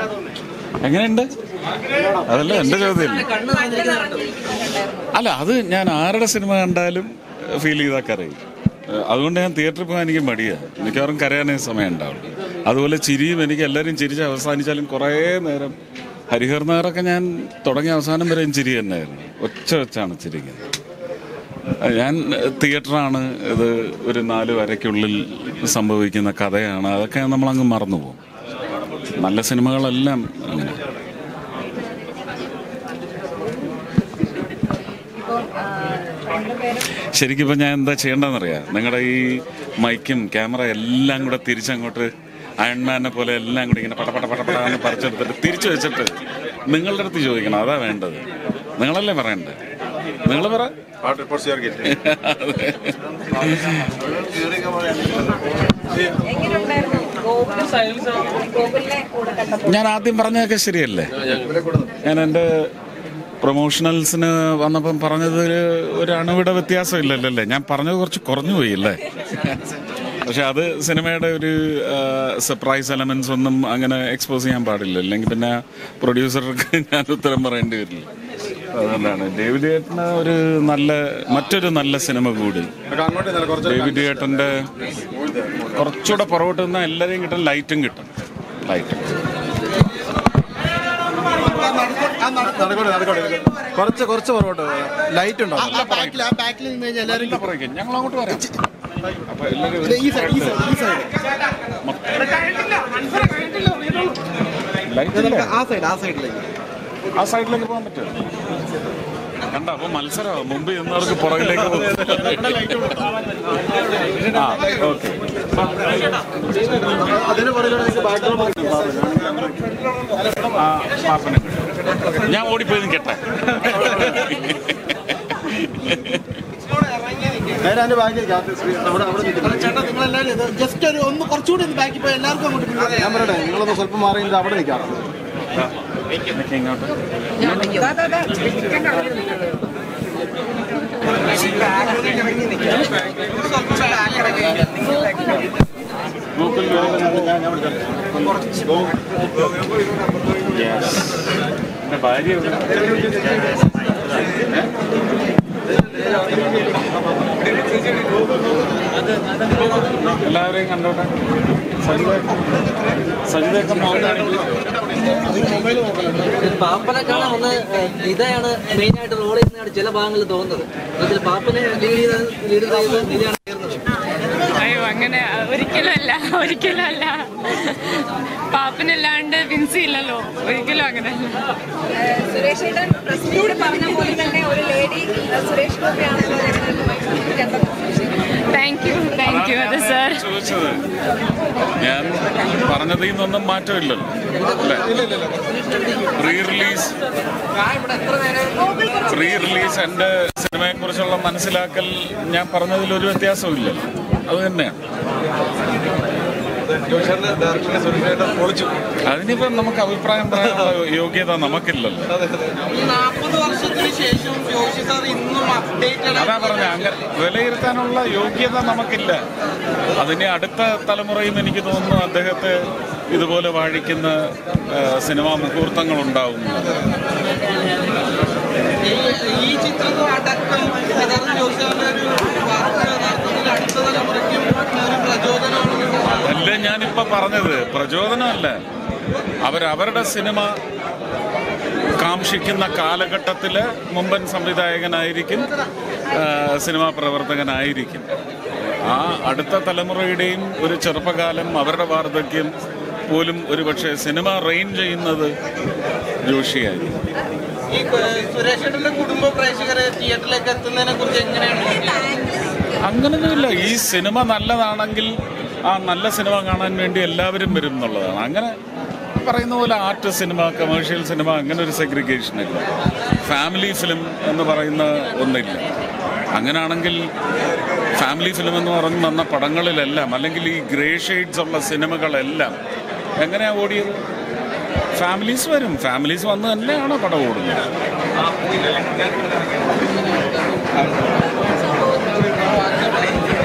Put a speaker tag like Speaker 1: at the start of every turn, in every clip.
Speaker 1: എങ്ങനെയുണ്ട് അതല്ല എന്റെ ചോദ്യം അല്ല അത് ഞാൻ ആരുടെ സിനിമ കണ്ടാലും ഫീൽ ചെയ്താൽ അറിയും അതുകൊണ്ട് ഞാൻ തിയേറ്ററിൽ പോകാൻ എനിക്ക് മടിയാണ് മിക്കവാറും കരയാനേ സമയം ഉണ്ടാവുള്ളൂ അതുപോലെ ചിരിയും എനിക്ക് എല്ലാവരും ചിരിച്ച് അവസാനിച്ചാലും കുറേ നേരം ഹരിഹർ നായറൊക്കെ ഞാൻ തുടങ്ങിയ അവസാനം വരെയും ചിരി തന്നെയായിരുന്നു ഒച്ച വെച്ചാണ് ചിരിക്കുന്നത് ഞാൻ തിയേറ്ററാണ് ഇത് ഒരു നാല് വരയ്ക്കുള്ളിൽ സംഭവിക്കുന്ന കഥയാണ് അതൊക്കെ നമ്മളങ്ങ് മറന്നു പോകും നല്ല സിനിമകളെല്ലാം അങ്ങനെ ശരിക്കും ഇപ്പം ഞാൻ എന്താ ചെയ്യേണ്ടതെന്നറിയാം നിങ്ങളുടെ ഈ മൈക്കും ക്യാമറ എല്ലാം കൂടെ തിരിച്ചങ്ങോട്ട് അയൺമാനെ പോലെ എല്ലാം കൂടി ഇങ്ങനെ പട പട പട പട എന്ന് പറിച്ചെടുത്തിട്ട് തിരിച്ചു വെച്ചിട്ട് നിങ്ങളുടെ അടുത്ത് ചോദിക്കണം അതാ വേണ്ടത് നിങ്ങളല്ലേ പറയണ്ടേ നിങ്ങൾ പറ
Speaker 2: എങ്ങനെയുണ്ടായിരുന്നു ഗോകുലം ഗോകുലിനെ കൂടെ കണ്ടപ്പോൾ
Speaker 1: ഞാൻ ആദ്യം പറഞ്ഞതൊക്കെ ശരിയല്ലേ ഞാൻ എൻ്റെ പ്രൊമോഷണൽസിന് വന്നപ്പം പറഞ്ഞത് ഒരു- ഒരു അണുവിട വ്യത്യാസം ഇല്ലല്ലേ ഞാൻ പറഞ്ഞത് കുറച്ച് കുറഞ്ഞു പോയി അല്ലേ പക്ഷെ അത് സിനിമയുടെ ഒരു സർപ്രൈസ് എലമെന്റ്സ് ഒന്നും അങ്ങനെ എക്സ്പോസ് ചെയ്യാൻ പാടില്ല അല്ലെങ്കിൽ പിന്നെ പ്രൊഡ്യൂസർക്ക് ഞാൻ ഉത്തരം പറയേണ്ടി വരില്ല അതുകൊണ്ടാണ് ഡേവിഡ് ഏട്ടന് ഒരു നല്ല മറ്റൊരു നല്ല സിനിമ കൂടി ഡേവിഡ് ഏട്ടന്റെ കുറച്ചുകൂടെ പുറകോട്ട് നിന്നാൽ എല്ലാവരെയും കിട്ടും ലൈറ്റും കിട്ടും ലൈറ്റും
Speaker 3: നടക്കോട്ടെ നടക്കോട്ടെ കുറച്ച് കുറച്ച് പുറകോട്ട് ലൈറ്റ് ഉണ്ടോ
Speaker 4: ബാക്കിൽ ആ ബാക്കിൽ നിന്ന് കഴിഞ്ഞാൽ എല്ലാവരും
Speaker 1: പുറകെ ഞങ്ങൾ അങ്ങോട്ട് വരാം അപ്പൊ എല്ലാവരും
Speaker 4: ഈ സൈഡ് ഈ സൈഡ് ഈ സൈഡ്
Speaker 1: ലൈറ്റ് ഇല്ലേ?
Speaker 4: ആ സൈഡ് ആ സൈഡിലേക്ക്
Speaker 1: ആ സൈഡിലേക്ക് പോകാൻ പറ്റുമോ കണ്ട അപ്പൊ മത്സരമാണ് മുമ്പ് എന്നവർക്ക് പുറകിലേക്ക് പോകും ആ ഓക്കെ
Speaker 4: അതിന് പറയുന്നത് ബാക്ക്ഗ്രൗണ്ട്
Speaker 1: ആ പാപ്പനെ ഞാൻ ഓടിപ്പോയി നിൽക്കട്ടെ
Speaker 4: നേരെ അതിന്റെ ബാക്കിലേക്ക് അവിടെ അവിടെ നിൽക്കുന്നത് ചേട്ടാ നിങ്ങൾ എല്ലാവരും ജസ്റ്റ് ഒരു ഒന്ന് കുറച്ചുകൂടി ഒന്ന് ബാക്കിൽ പോയി എല്ലാവർക്കും അങ്ങോട്ട് പിടിക്കാം. ഞാൻ പറയട്ടെ നിങ്ങളൊന്ന് സ്വല്പം മാറി നിന്നിട്ട് അവിടെ നിൽക്കാം
Speaker 1: നിൽക്ക് ഇങ്ങോട്ട് ഗൂഗിൾ എന്റെ ഭാര്യ എവിടെ? എല്ലാവരെയും കണ്ടോട്ടെ സജിത സജിതയൊക്കെ മോഹൻലാൽ
Speaker 5: പാപ്പനെ കാണാൻ ഒന്ന് ഇതാണ് മെയിൻ ആയിട്ട് റോൾ ചെയ്യുന്നതാണ് ചില ഭാഗങ്ങളിൽ തോന്നുന്നത് അതിൽ പാപ്പനെ ലീഡ് ചെയ്ത ലീഡ് ചെയ്ത് ഇതാണ് കയറുന്നത്
Speaker 6: അയ്യോ അങ്ങനെ ഒരിക്കലും അല്ല ഒരിക്കലും അല്ല പാപ്പനല്ലാണ്ട് വിൻസി ഇല്ലല്ലോ ഒരിക്കലും അങ്ങനെ അല്ല
Speaker 2: സുരേഷ് ഏട്ടൻ പ്രസിനോട് പറഞ്ഞ പോലെ തന്നെ ഒരു ലേഡി സുരേഷ് ഗോപിയാണല്ലോ ഞങ്ങൾക്ക് കണ്ടപ്പോൾ
Speaker 6: താങ്ക് യു താങ്ക് യു അതെ സാർ
Speaker 1: ചോദിച്ചത് ഞാൻ പറഞ്ഞതിൽ നിന്നൊന്നും മാറ്റമില്ലല്ലോ അല്ലേ റീ റിലീസ് റീ റിലീസ് എൻ്റെ സിനിമയെ കുറിച്ചുള്ള മനസ്സിലാക്കൽ ഞാൻ പറഞ്ഞതിൽ ഒരു വ്യത്യാസവും ഇല്ലല്ലോ അത് തന്നെയാണ് അതിനിപ്പം നമുക്ക് അഭിപ്രായം പറയാനുള്ള യോഗ്യത നമുക്കില്ലല്ലോ
Speaker 7: നാൽപ്പത് വർഷത്തിന് ശേഷം ജോഷി സാർ ഇന്നും അപ്ഡേറ്റഡ്
Speaker 1: അതാ പറഞ്ഞ അങ്ങനെ വിലയിരുത്താനുള്ള യോഗ്യത നമുക്കില്ല അതിന് അടുത്ത തലമുറയും എനിക്ക് തോന്നുന്നു അദ്ദേഹത്തെ ഇതുപോലെ വാഴിക്കുന്ന ആ, സിനിമാ മുഹൂർത്തങ്ങൾ ഉണ്ടാവും
Speaker 7: ഈ ചിത്രം അടക്കം യഥാർത്ഥ ജോഷി സാറിന്റെ ഒരു വാർത്ത യഥാർത്ഥത്തിൽ അടുത്ത തലമുറയ്ക്കും ഒരു പ്രചോദനമാണെന്ന്
Speaker 1: അല്ല ഞാനിപ്പോ പറഞ്ഞത് പ്രചോദനമല്ല അവരവരുടെ സിനിമ കാക്ഷിക്കുന്ന കാലഘട്ടത്തില് മുമ്പൻ സംവിധായകനായിരിക്കും ആ, സിനിമാ പ്രവർത്തകനായിരിക്കും ആ അടുത്ത തലമുറയുടെയും ഒരു ചെറുപ്പകാലം അവരുടെ വാർദ്ധക്യം പോലും ഒരുപക്ഷെ സിനിമ റെയിൻ ചെയ്യുന്നത് ജോഷിയായിരിക്കും
Speaker 7: ഈ ഏഹ്, സുരേഷ് ഏട്ടന്റെ കുടുംബ പ്രേക്ഷകരെ തിയേറ്ററിലേക്ക് എത്തുന്നതിനെ കുറിച്ച് എങ്ങനെയാണ്
Speaker 1: അങ്ങനൊന്നുമില്ല ഈ സിനിമ നല്ലതാണെങ്കിൽ ആ നല്ല സിനിമ കാണാൻ വേണ്ടി എല്ലാവരും വരും എന്നുള്ളതാണ് അങ്ങനെ പറയുന്ന പോലെ ആർട്ട് സിനിമ കമേഴ്ഷ്യൽ സിനിമ അങ്ങനെ ഒരു സെഗ്രിഗേഷൻ ഇല്ല ഫാമിലി ഫിലിം എന്ന് പറയുന്ന ഒന്നില്ല അങ്ങനാണെങ്കിൽ ഫാമിലി ഫിലിം എന്ന് പറഞ്ഞ് വന്ന പടങ്ങളിലെല്ലാം അല്ലെങ്കിൽ ഈ ഗ്രേ ഷെയ്ഡ്സ് ഉള്ള സിനിമകളെല്ലാം എങ്ങനെയാ ഓടിയത് ഫാമിലീസ് വരും ഫാമിലീസ് വന്ന് തന്നെയാണ് പടം ഓടുന്നത്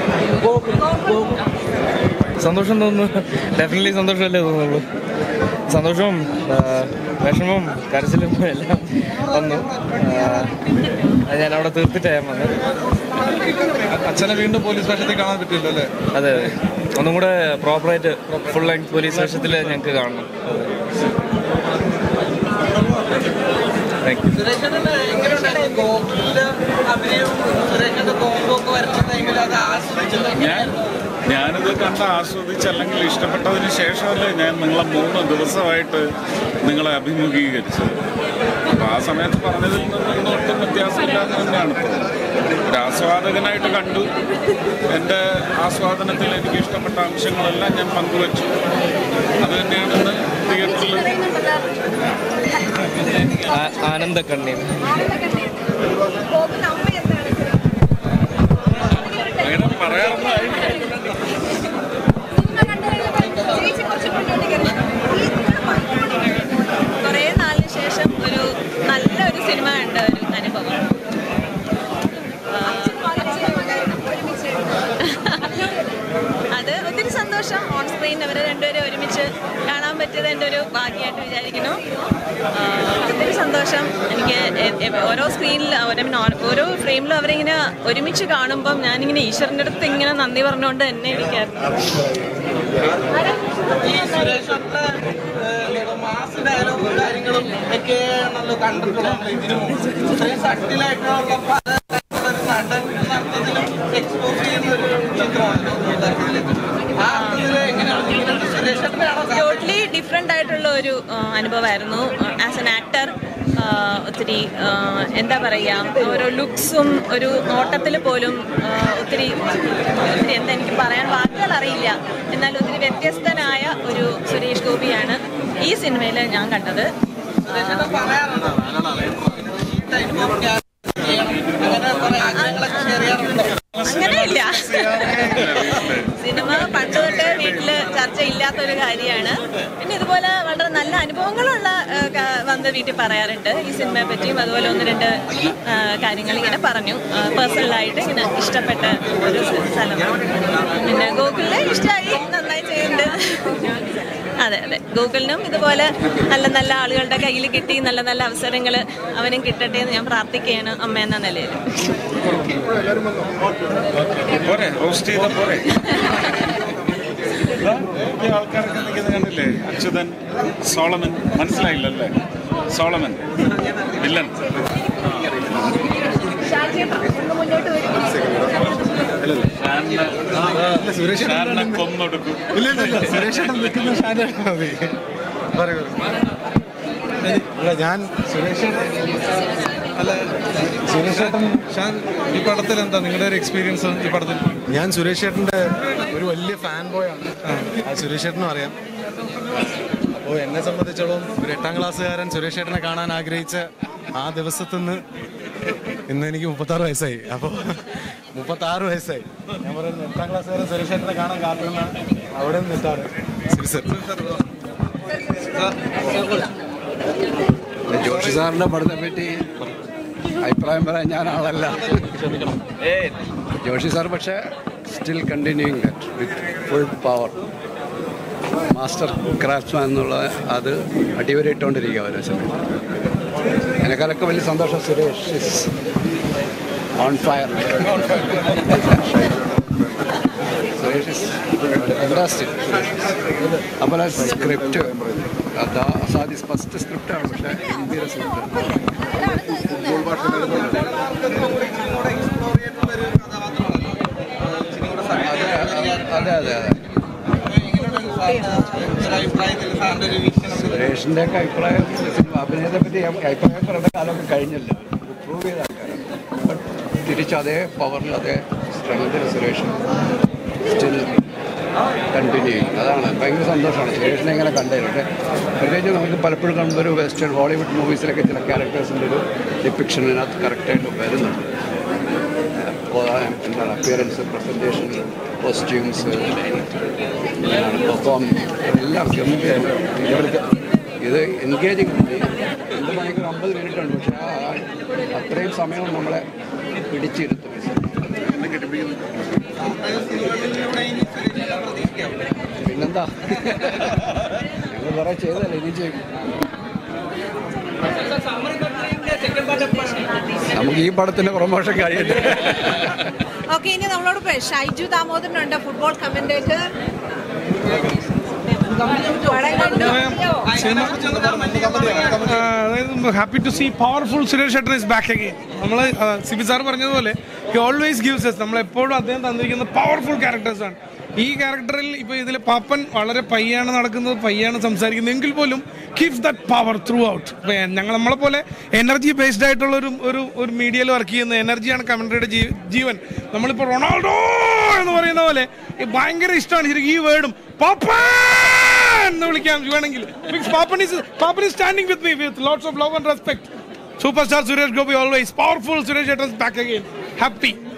Speaker 8: സന്തോഷം തോന്നുന്നു ഡെഫിനറ്റ്ലി സന്തോഷമല്ലേ തോന്നുള്ളൂ സന്തോഷവും ആ, വിഷമവും കരച്ചിലും എല്ലാം വന്നു ആ, അത് ഞാൻ അവിടെ തീർത്തിട്ടാണ് ഞാൻ വന്നത്
Speaker 3: അച്ഛനെ വീണ്ടും പോലീസ് സ്റ്റേഷനിൽ കാണാൻ പറ്റില്ല അല്ലേ
Speaker 8: അതെ അതെ ഒന്നും കൂടെ പ്രോപ്പറായിട്ട് ഫുൾ ലെങ്ത് പോലീസ് സ്റ്റേഷത്തിൽ ഞങ്ങൾക്ക് കാണണം താങ്ക് യു
Speaker 7: സുരേഷേട്ടന് എങ്ങനെയുണ്ടായിരുന്നു ഗോകുലിന്റെ അഭിനയവും സുരേഷന്റെ കോമ്പോ ഒക്കെ വരുന്ന ടൈമിൽ അത് ആസ്വദിച്ചത്
Speaker 1: ഞാൻ ഞാനിത് കണ്ട് ആസ്വദിച്ച് അല്ലെങ്കിൽ ഇഷ്ടപ്പെട്ടതിന് ശേഷമല്ലേ ഞാൻ നിങ്ങളെ മൂന്ന് ദിവസമായിട്ട് നിങ്ങളെ അഭിമുഖീകരിച്ചത് അപ്പൊ ആ സമയത്ത് പറഞ്ഞതിൽ നിന്നൊന്നും ഒട്ടും വ്യത്യാസമില്ലാതെ തന്നെയാണ് ഇപ്പോൾ ഒരു ആസ്വാദകനായിട്ട് കണ്ടു എൻ്റെ ആസ്വാദനത്തിൽ എനിക്ക് ഇഷ്ടപ്പെട്ട അംശങ്ങളെല്ലാം ഞാൻ പങ്കുവച്ചു അത് തന്നെയാണ് ഇന്ന് തിയേറ്ററിൽ
Speaker 8: ആനന്ദ കണ്ണീർ
Speaker 2: ഗോകുൽ അമ്മ എന്താണ്
Speaker 1: അങ്ങനെ പറയാറുണ്ടായി
Speaker 2: ചേച്ചി കുറച്ച് മുന്നോട്ട് കയറി. ഈ നിങ്ങളുടെ മൈക്കോട്
Speaker 6: കുറേ നാളിന് ശേഷം ഒരു നല്ലൊരു സിനിമ കണ്ട ഒരു അനുഭവം അത് ഒത്തിരി സന്തോഷം ഓൺ സ്ക്രീൻ അവരെ രണ്ടുപേരും ഒരുമിച്ച് കാണാൻ പറ്റിയത് എൻ്റെ ഒരു ഭാഗ്യമായിട്ട് വിചാരിക്കുന്നു ആ, ഒത്തിരി സന്തോഷം എനിക്ക് എ- എ- ഓരോ സ്ക്രീനിൽ ഓരോ ഓരോ ഫ്രെയിമിലും അവരിങ്ങനെ ഒരുമിച്ച് കാണുമ്പം ഞാനിങ്ങനെ ഈശ്വരൻ്റെ അടുത്ത് ഇങ്ങനെ നന്ദി പറഞ്ഞുകൊണ്ട് തന്നെ ഇരിക്കായിരുന്നു
Speaker 7: ഈ സുരേഷന്റെ മാസ് ഡയലോഗും കാര്യങ്ങളും ഒക്കെ ആണല്ലോ കണ്ടിട്ടുള്ളത് നമ്മൾ ഇതിനു മുമ്പ് ഇത്രയും സട്ടിലായിട്ടുള്ള പല ഒരു നടൻ എന്ന അർത്ഥത്തിലും എക്സ്പോസ് ചെയ്യുന്ന ഒരു ചിത്രമാണല്ലോ യഥാർത്ഥത്തില്. ആ അർത്ഥത്തില് എങ്ങനെയാണ് ഇതിനകത്ത് സുരേഷന്റെ ആണോ
Speaker 6: ടോട്ടലി ഡിഫറെൻ്റ് ആയിട്ടുള്ള ഒരു ആ, അനുഭവമായിരുന്നു ആസ് എൻ ആക്ടർ ഒത്തിരി ആ, എന്താ പറയുക ഓരോ ലുക്സും ഒരു നോട്ടത്തിൽ പോലും ആ, ഒത്തിരി ഒത്തിരി എന്താ എനിക്ക് പറയാൻ വാക്കുകൾ അറിയില്ല എന്നാൽ ഒത്തിരി വ്യത്യസ്തനായ ഒരു സുരേഷ് ഗോപിയാണ് ഈ സിനിമയിൽ ഞാൻ കണ്ടത്
Speaker 7: സുരേഷേട്ടൻ പറയാറുണ്ടോ ഈ ടൈപ്പ് ഓഫ് ക്യാരക്ടർ ചെയ്യണം അങ്ങനെ കുറെ ആഗ്രഹങ്ങളൊക്കെ ഷെയർ ചെയ്യാറുണ്ടോ
Speaker 6: അങ്ങനെയില്ല സിനിമ പണ്ട് തൊട്ടേ വീട്ടില് ചർച്ച ഇല്ലാത്തൊരു കാര്യമാണ് പിന്നെ ഇതുപോലെ വളരെ നല്ല അനുഭവങ്ങളുള്ള ആ, ക- വന്ന് വീട്ടിൽ പറയാറുണ്ട് ഈ സിനിമയെ പറ്റിയും അതുപോലെ ഒന്ന് രണ്ട് ആ, കാര്യങ്ങൾ ഇങ്ങനെ പറഞ്ഞു പേഴ്സണലായിട്ട് ഇങ്ങനെ ഇഷ്ടപ്പെട്ട ഒരു സ്ഥലം പിന്നെ ഗൂഗിളിൽ ഇഷ്ടമായി നന്നായി ചെയ്യുന്നുണ്ട് അതെ അതെ ഗൂഗിളിനും ഇതുപോലെ നല്ല നല്ല ആളുകളുടെ കയ്യിൽ കിട്ടി നല്ല നല്ല അവസരങ്ങൾ അവനും കിട്ടട്ടെ എന്ന് ഞാൻ പ്രാർത്ഥിക്കുകയാണ് അമ്മ എന്ന നിലയിൽ
Speaker 1: പോരെ റോസ്റ്റ് ചെയ്ത പോരെ ഇതാ, ഈ ആൾക്കാരൊക്കെ നിൽക്കുന്നത് കണ്ടില്ലേ അച്യുതൻ സോളമൻ മനസ്സിലായില്ലല്ലേ സോളമൻ വില്ലൻ ഷാനിനെ ഷാനിനെ കൊന്നൊടുക്കും
Speaker 3: ഇല്ല ഇല്ല ഇല്ല സുരേഷ് നിൽക്കുന്ന ഷാനാണ് മതി പറയൂ അല്ല ഞാൻ സുരേഷ് അല്ല സുരേഷ് ചേട്ടൻ ഷാൻ ഈ പടത്തിൽ എന്താ നിങ്ങളുടെ ഒരു എക്സ്പീരിയൻസ് ഈ പടത്തിൽ ഞാൻ സുരേഷ് ചേട്ടൻ്റെ ഒരു വലിയ ഫാൻ ബോയ് ആണ് ആ സുരേഷ് ചേട്ടനും അറിയാം അപ്പോൾ എന്നെ സംബന്ധിച്ചോളം ഒരു എട്ടാം ക്ലാസ്സുകാരൻ സുരേഷ് ചേട്ടനെ കാണാൻ ആഗ്രഹിച്ച ആ ദിവസത്തിൽ നിന്ന് ഇന്ന് എനിക്ക് മുപ്പത്താറ് വയസ്സായി അപ്പോൾ മുപ്പത്താറ് വയസ്സായി ഞാൻ പറയുന്നത് എട്ടാം ക്ലാസ്സുകാരൻ സുരേഷ് ചേട്ടനെ കാണാൻ കാത്തിരുന്ന അവിടെ നിന്ന് എത്താണ് ശരി സർ
Speaker 9: ജോഷി സാറിന്റെ പടത്തെ പറ്റി അഭിപ്രായം പറയാൻ ഞാൻ ആളല്ല ജോഷി സാർ പക്ഷേ still continuing with full power master craftsman എന്നുള്ള അത് അടിവരയിട്ടുകൊണ്ടിരിക്കുക ഓരോ സമയത്ത് എന്നെക്കാളൊക്കെ വലിയ സന്തോഷം Suresh on fire Suresh fantastic അതുപോലെ സ്ക്രിപ്റ്റ് അതാ അസാദി ഫസ്റ്റ് സ്ക്രിപ്റ്റാണ് പക്ഷേ ഹിന്ദിയുടെ സ്ക്രിപ്റ്റ് അതെ അതെ അതെ അതെ സുരേഷിന്റെ ഒക്കെ അഭിപ്രായം സിനിമ അഭിനയത്തെ പറ്റി അഭിപ്രായം പറയേണ്ട കാലമൊക്കെ കഴിഞ്ഞല്ലോ പ്രൂവ് ചെയ്ത ആൾക്കാരാണ് ബട്ട് തിരിച്ച് അതേ പവറിൽ അതേ സ്ട്രെങ്തിൽ സുരേഷ് സ്റ്റിൽ കണ്ടിന്യൂ ചെയ്യും അതാണ് ഭയങ്കര സന്തോഷമാണ് സുരേഷിനെ ഇങ്ങനെ കണ്ടത് പക്ഷേ പ്രത്യേകിച്ച് നമുക്ക് പലപ്പോഴും കാണുമ്പോൾ ഒരു വെസ്റ്റേൺ ഹോളിവുഡ് മൂവീസിലൊക്കെ ചില ക്യാരക്ടേഴ്സിൻ്റെ ഒരു ഡിപ്പിക്ഷൻ ഇതിനകത്ത് കറക്റ്റായിട്ട് വരുന്നുണ്ട് അപ്പോൾ എന്താണ് അപ്പിയറൻസ് പ്രസൻറ്റേഷൻ കോസ്റ്റ്യൂംസ് പെർഫോം എല്ലാം ഗംഭീരം ഇവിടുത്തെ ഇത് എൻഗേജിങ് രണ്ട് മണിക്കൂർ അമ്പത് മിനിറ്റ് ഉണ്ട് പക്ഷേ ആ അത്രയും സമയം നമ്മളെ പിടിച്ചിരുത്തും പിന്നെന്താ ഞങ്ങൾ കുറെ ചെയ്തല്ലേ ഇനി ചെയ്യും നമുക്ക് ഈ പടത്തിന്റെ പ്രൊമോഷൻ കഴിയട്ടെ
Speaker 2: ഓക്കെ ഇനി നമ്മളോട് ഇപ്പൊ ഷൈജു ദാമോദരനുണ്ട് ഫുട്ബോൾ കമന്റേറ്റർ പടം കണ്ടു
Speaker 3: അതായത് happy to see powerful Suresh shutter is back again നമ്മൾ സിബി സാർ പറഞ്ഞതുപോലെ ഹി ഓൾവേസ് ഗിവ്സ് എസ് നമ്മൾ എപ്പോഴും അദ്ദേഹം തന്നിരിക്കുന്ന പവർഫുൾ ക്യാരക്ടേഴ്സ് ആണ് ഈ ക്യാരക്ടറിൽ ഇപ്പോൾ ഇതിൽ പാപ്പൻ വളരെ പയ്യാണ് നടക്കുന്നത് പയ്യാണ് സംസാരിക്കുന്നത് എങ്കിൽ പോലും keeps that power throughout ഇപ്പം ഞങ്ങൾ നമ്മളെ പോലെ എനർജി ബേസ്ഡ് ആയിട്ടുള്ള ഒരു ഒരു ഒരു മീഡിയയിൽ വർക്ക് ചെയ്യുന്ന എനർജിയാണ് കമൻട്രിയുടെ ജീവൻ നമ്മളിപ്പോൾ റൊണാൾഡോ എന്ന് പറയുന്ന പോലെ ഈ ഭയങ്കര ഇഷ്ടമാണ് ശരിക്കും ഈ വേർഡും പാപ്പൻ എന്ന് വിളിക്കാം വേണമെങ്കിൽ Pappan is Pappan is standing with me with lots of love and respect super star Suresh Gopi always powerful Suresh back again happy